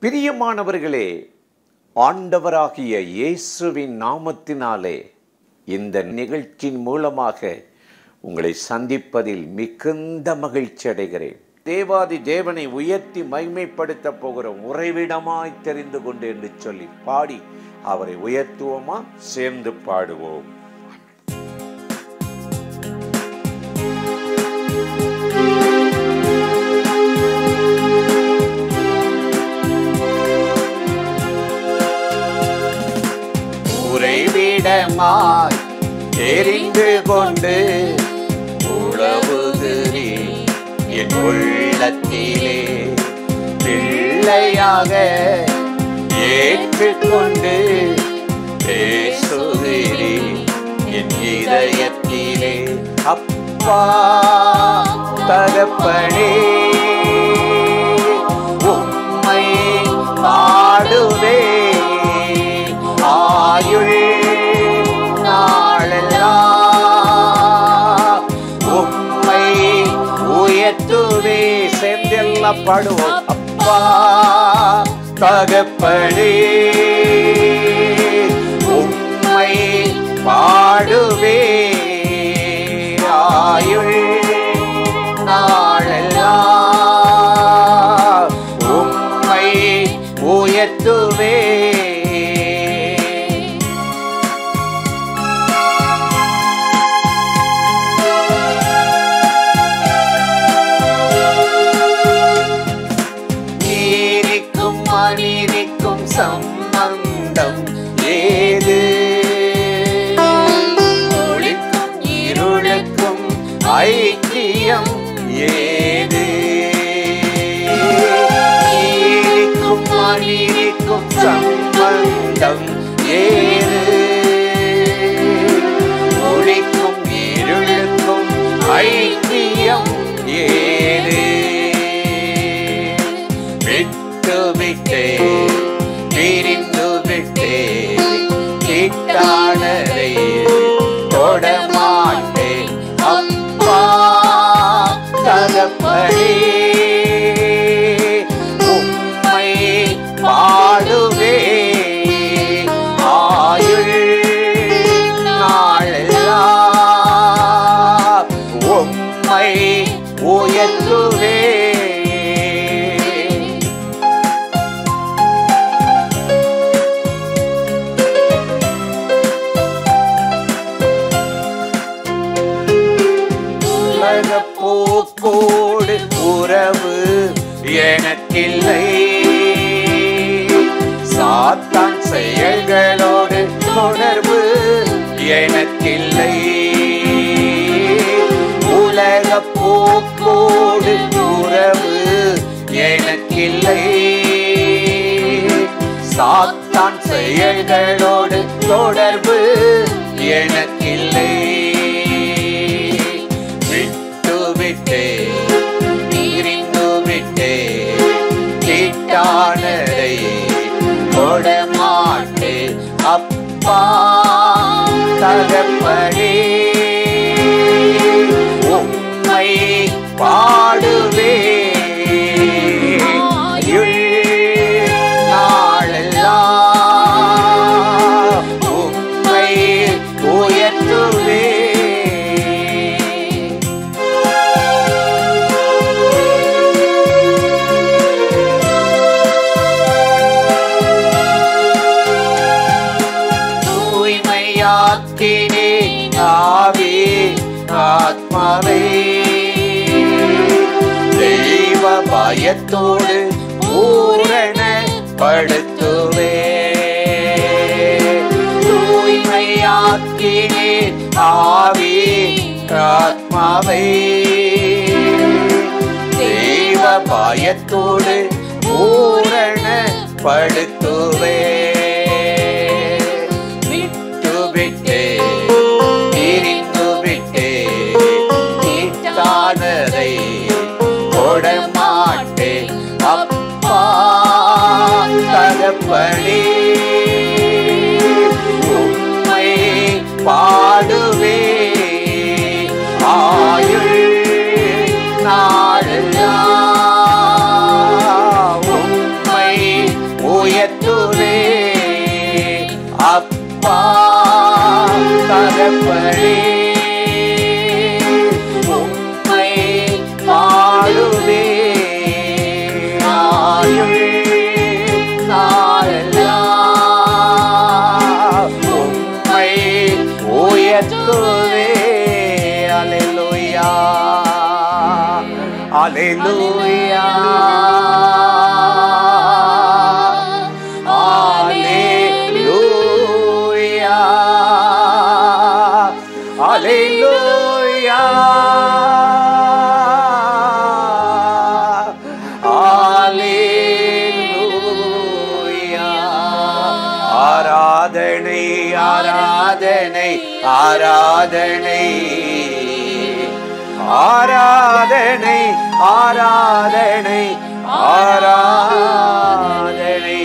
பிரியமானவர்களே ஆண்டவராகிய இயேசுவின் நாமத்தினாலே இந்த நிகழ்ச்சியின் மூலமாக உங்களை சந்திப்பதில் மிகுந்த மகிழ்ச்சி அடைகிறேன் தேவாதி தேவனை உயர்த்தி மகிமைப்படுத்த போகிற உறைவிடமாய் தெரிந்து கொண்டு என்று சொல்லி பாடி அவரை உயர்த்துவோமா சேர்ந்து பாடுவோம் உறைவிடமாய் தெரிந்து கொண்டு உழவுகிறேன் என் உள்ளத்திலே பிள்ளையாக ஏற்றுக்கொண்டு பேசுகிறேன் என் இதயத்திலே அப்பா தகப்பனே உம்மை பாடுவே ஆயுள் நாளெல்லாம் உம்மை உயர்த்துவே சேர்ந்தெல்லாம் பாடுவோம் அப்பா தகப்பனே உம்மை பாடுவே ஆயுள் நாளெல்லாம் உம்மை உயர்த்துவே நீரிக்கும் மனிதிக்கும் சம்பந்தம் ஏது ஒளிக்கும் இருளுக்கும் ஐக்கியம் ஏது நீரிக்கும் மனிதிக்கும் சம்பந்தம் ஏது ஒளிக்கும் இருளுக்கும் ஐக்கியம் ஏது விட்டு விட்டே பிரிந்து விட்டே கிட்டானதை தொடமாட்டேன் அப்பா தகப்படி உம்மை பாடுவே ஆயுள் நாளெல்லாம் உம்மை உயர்த்துவே உலக போக்கோடு உறவு எனக்கில்லை சாத்தான் செயல்களோடு தொடர்பு எனக்கில்லை உலக போக்கோடு உறவு எனக்கில்லை சாத்தான் செயல்களோடு தொடர்பு எனக்கில்லை விட்டு விட்டே பிரிந்து விட்டே கிட்டானதை தொடமாட்டே அப்பா தகப்பனே உம்மை பாடுவே நாளெல்லாம் உம்மை உயர்த்துவே தூய்மையாக்கினே ஆவி ஆத்மாவே தெய்வ பயத்தோடு பூரண படுத்துவே தூய்மையாக்கினே ஆவி ஆத்மாவை தெய்வ பயத்தோடு பூரண படுத்துவே விட்டு விட்டே பிரிந்து விட்டே தீட்டானதை கொடமாட்டே அப்பா தகப்பனே உம்மை பாடுவே ஆயுள் நாளெல்லாம் உம்மை சித்தப்படி உம்மை பாடுவே ஆயுள் நாளெல்லாம் உம்மை உயர்த்துவே அலையிலுயா அலையிலுயா Alleluia. Alleluia. Alleluia. ஆராதனை ஆராதனை ஆராதனை ஆராதனை ஆராதனை ஆராதனை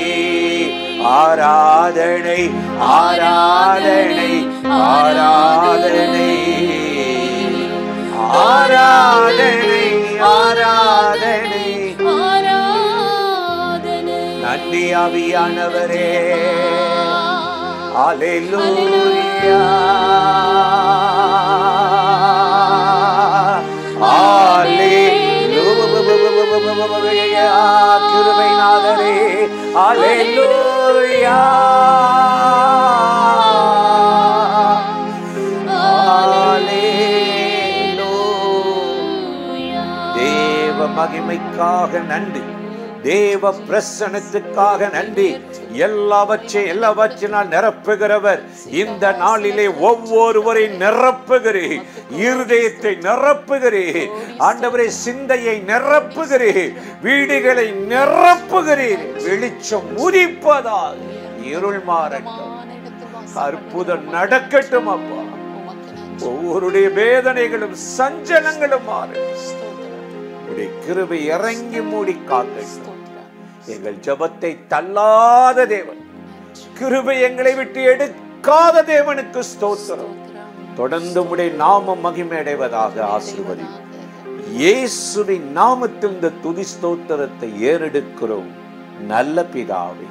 ஆராதனை ஆராதனை ஆராதனை ஆராதனை ஆராதனை நன்றி ஆவியானவரே அலையிலூயா கிருபைநாதரே அலையிலூயா தேவ மகிமைக்காக நன்றி தேவ பிரசனத்துக்காக நன்றி எல்லாவற்றை எல்லாவற்றினால் நிரப்புகிறவர் இந்த நாளிலே ஒவ்வொருவரை நிரப்புகிறேன் இருதயத்தை நிரப்புகிறேன் ஆண்டவரை சிந்தையை நிரப்புகிறேன் வீடுகளை நிரப்புகிறேன் வெளிச்சம் உதிப்பதாக இருள் மாறட்டும் அற்புதம் நடக்கட்டும் அப்பா ஒவ்வொருடைய வேதனைகளும் சஞ்சலங்களும் மாறட்டும் உடைய கிருபை இறங்கி மூடி காக்கட்டும் எங்கள் ஜெபத்தை தள்ளாத தேவன் கிருபை எங்களை விட்டு எடுக்காத தேவனுக்கு ஸ்தோத்திரம் தொடர்ந்து உடைய நாமம் மகிமை அடைவதாக ஆசீர்வதி இயேசுவின் நாமத்தில் இந்த துதி ஸ்தோத்திரத்தை ஏறெடுக்கிறோம் நல்ல பிதாவே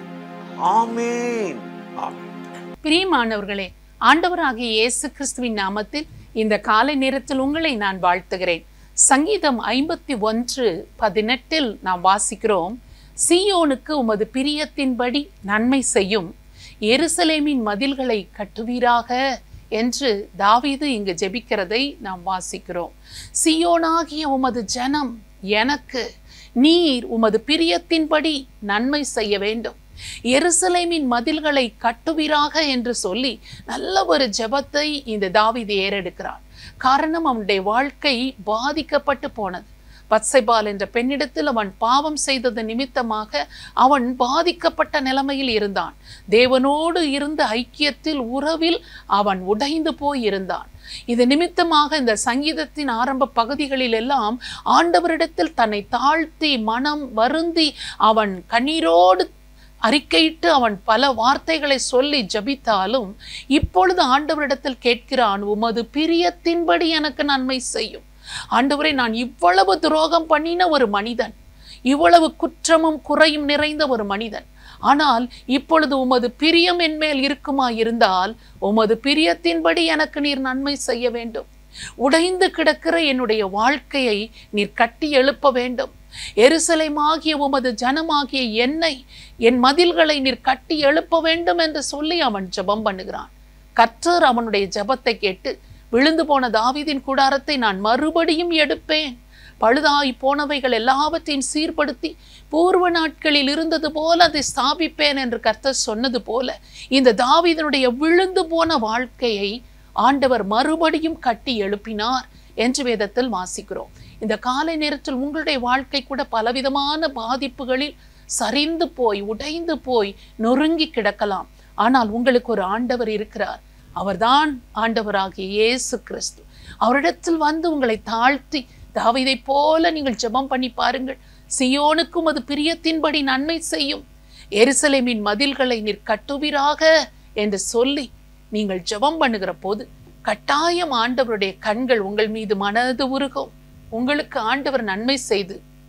ஆமென் ஆமென் பிரியமானவர்களே ஆண்டவராகிய இயேசு கிறிஸ்துவின் நாமத்தில் இந்த காலை நேரத்தில் உங்களை நான் வாழ்த்துகிறேன் சங்கீதம் ஐம்பத்தி ஒன்று பதினெட்டில் நாம் வாசிக்கிறோம் சீயோனுக்கு உமது பிரியத்தின்படி நன்மை செய்யும் எருசலேமின் மதில்களை கட்டுவீராக என்று தாவீது இங்கு ஜெபிக்கிறதை நாம் வாசிக்கிறோம் சீயோனாகிய உமது ஜனம் எனக்கு நீர் உமது பிரியத்தின்படி நன்மை செய்ய வேண்டும் எருசலேமின் மதில்களை கட்டுவீராக என்று சொல்லி நல்ல ஒரு ஜெபத்தை இந்த தாவீது ஏறெடுக்கிறான் காரணம் அவனுடைய வாழ்க்கை பாதிக்கப்பட்டு போனது பத்சைபால் என்ற பெண்ணிடத்தில் அவன் பாவம் செய்தது நிமித்தமாக அவன் பாதிக்கப்பட்ட நிலைமையில் இருந்தான் தேவனோடு இருந்த ஐக்கியத்தில் உறவில் அவன் உடைந்து போய் இருந்தான் இது நிமித்தமாக இந்த சங்கீதத்தின் ஆரம்ப பகுதிகளில் எல்லாம் ஆண்டவரிடத்தில் தன்னை தாழ்த்தி மனம் வருந்தி அவன் கண்ணீரோடு அறிக்கையிட்டு அவன் பல வார்த்தைகளை சொல்லி ஜபித்தாலும் இப்பொழுது ஆண்டவரிடத்தில் கேட்கிறான் உமது பிரியத்தின்படி எனக்கு நன்மை செய்யும் ஆண்டவரை நான் இவ்வளவு துரோகம் பண்ணின ஒரு மனிதன் இவ்வளவு குற்றமும் குறையும் நிறைந்த ஒரு மனிதன் ஆனால் இப்பொழுது உமது பிரியம் என்மேல் இருக்குமா இருந்தால் உமது பிரியத்தின்படி எனக்கு நீர் நன்மை செய்ய வேண்டும் உடைந்து கிடக்கிற என்னுடைய வாழ்க்கையை நீர் கட்டி எழுப்ப வேண்டும் எருசலேமாகிய உமது ஜனமாகிய என்னை என் மதில்களை நீர் கட்டி எழுப்ப வேண்டும் என்று சொல்லி அவன் ஜெபம் பண்ணுகிறான் கர்த்தர் அவனுடைய ஜெபத்தை கேட்டு விழுந்து போன தாவீதின் கூடாரத்தை நான் மறுபடியும் எடுப்பேன் பழுதாய் போனவைகள் எல்லாவற்றையும் சீர்படுத்தி பூர்வ நாட்களில் இருந்தது போல அதை ஸ்தாபிப்பேன் என்று கர்த்தர் சொன்னது போல இந்த தாவீதனுடைய விழுந்து போன வாழ்க்கையை ஆண்டவர் மறுபடியும் கட்டி எழுப்பினார் என்று வேதத்தில் வாசிக்கிறோம் இந்த காலை நேரத்தில் உங்களுடைய வாழ்க்கை கூட பலவிதமான பாதிப்புகளில் சரிந்து போய் உடைந்து போய் நொறுங்கி கிடக்கலாம் ஆனால் உங்களுக்கு ஒரு ஆண்டவர் இருக்கிறார் அவர்தான் ஆண்டவராகிய இயேசு கிறிஸ்து அவரிடத்தில் வந்து உங்களை தாழ்த்தி தாவீதை போல நீங்கள் ஜெபம் பண்ணி பாருங்கள் சியோனுக்கும் அது பிரியத்தின்படி நன்மை செய்யும் எருசலேமின் மதில்களை நீர் கட்டுவீராக என்று சொல்லி நீங்கள் ஜெபம் பண்ணுகிற போது கட்டாயம் ஆண்டவருடைய கண்கள் உங்கள் மீது மனது உருகும் உங்களுக்கு ஆண்டவர் நன்மை செய்து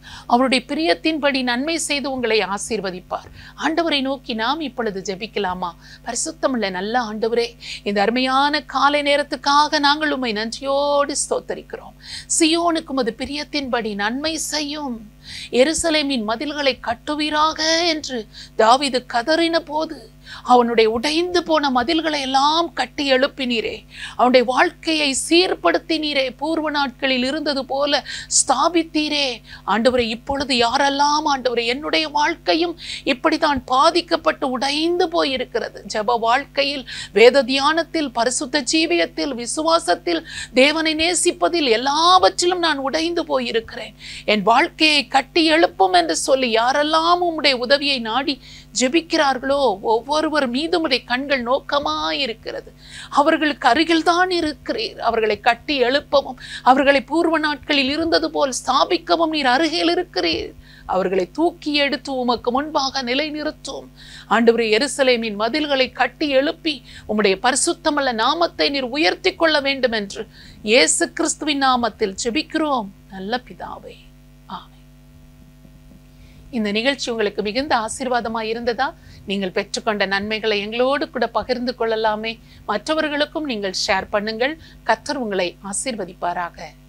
அவருடைய பிரியத்தின்படி நன்மை செய்து உங்களை ஆசீர்வதிப்பார் ஆண்டவரை நோக்கி நாம் இப்பொழுது ஜெபிக்கலாமா பரிசுத்தமுள்ள நல்ல ஆண்டவரே இந்த அருமையான காலை நேரத்துக்காக நாங்கள் உம்மை நன்றியோடு ஸ்தோத்தரிக்கிறோம் சியோனுக்கும் அது பிரியத்தின்படி நன்மை செய்யும் எருசலேமின் மதில்களை கட்டுவீராக என்று தாவீது கதறின போது அவனுடைய உடைந்து போன மதில்களை எல்லாம் கட்டி எழுப்பினீரே அவனுடைய வாழ்க்கையை சீர்படுத்தினீரே பூர்வ நாட்களில் இருந்தது போல ஸ்தாபித்தீரே ஆண்டவரை இப்பொழுது யாரெல்லாம் ஆண்டவரை என்னுடைய வாழ்க்கையும் இப்படித்தான் பாதிக்கப்பட்டு உடைந்து போயிருக்கிறது ஜப வாழ்க்கையில் வேத தியானத்தில் பரிசுத்த ஜீவியத்தில் விசுவாசத்தில் தேவனை நேசிப்பதில் எல்லாவற்றிலும் நான் உடைந்து போயிருக்கிறேன் என் வாழ்க்கையை கட்டி எழுப்பும் என்று சொல்லி யாரெல்லாம் உம்முடைய உதவியை நாடி ஜெபிக்கிறார்களோ ஒவ்வொருவர் மீதும் உடைய கண்கள் நோக்கமாயிருக்கிறது அவர்களுக்கு அருகில் தான் இருக்கிறீர் அவர்களை கட்டி எழுப்பவும் அவர்களை பூர்வ நாட்களில் இருந்தது போல் ஸ்தாபிக்கவும் நீர் அருகில் இருக்கிறீர் அவர்களை தூக்கி எடுத்து உமக்கு முன்பாக நிலைநிறுத்தும் ஆண்டவரே எருசலேமின் மதில்களை கட்டி எழுப்பி உம்முடைய பரிசுத்தமல்ல நாமத்தை நீர் உயர்த்தி கொள்ள வேண்டும் என்று இயேசு கிறிஸ்துவின் நாமத்தில் ஜெபிக்கிறோம் நல்ல பிதாவே ஆமென் இந்த நிகழ்ச்சி உங்களுக்கு மிகுந்த ஆசீர்வாதமாக இருந்ததா நீங்கள் பெற்றுக்கொண்ட நன்மைகளை எங்களோடு கூட பகிர்ந்து கொள்ளலாமே மற்றவர்களுக்கும் நீங்கள் ஷேர் பண்ணுங்கள் கத்தர் உங்களை ஆசீர்வதிப்பாராக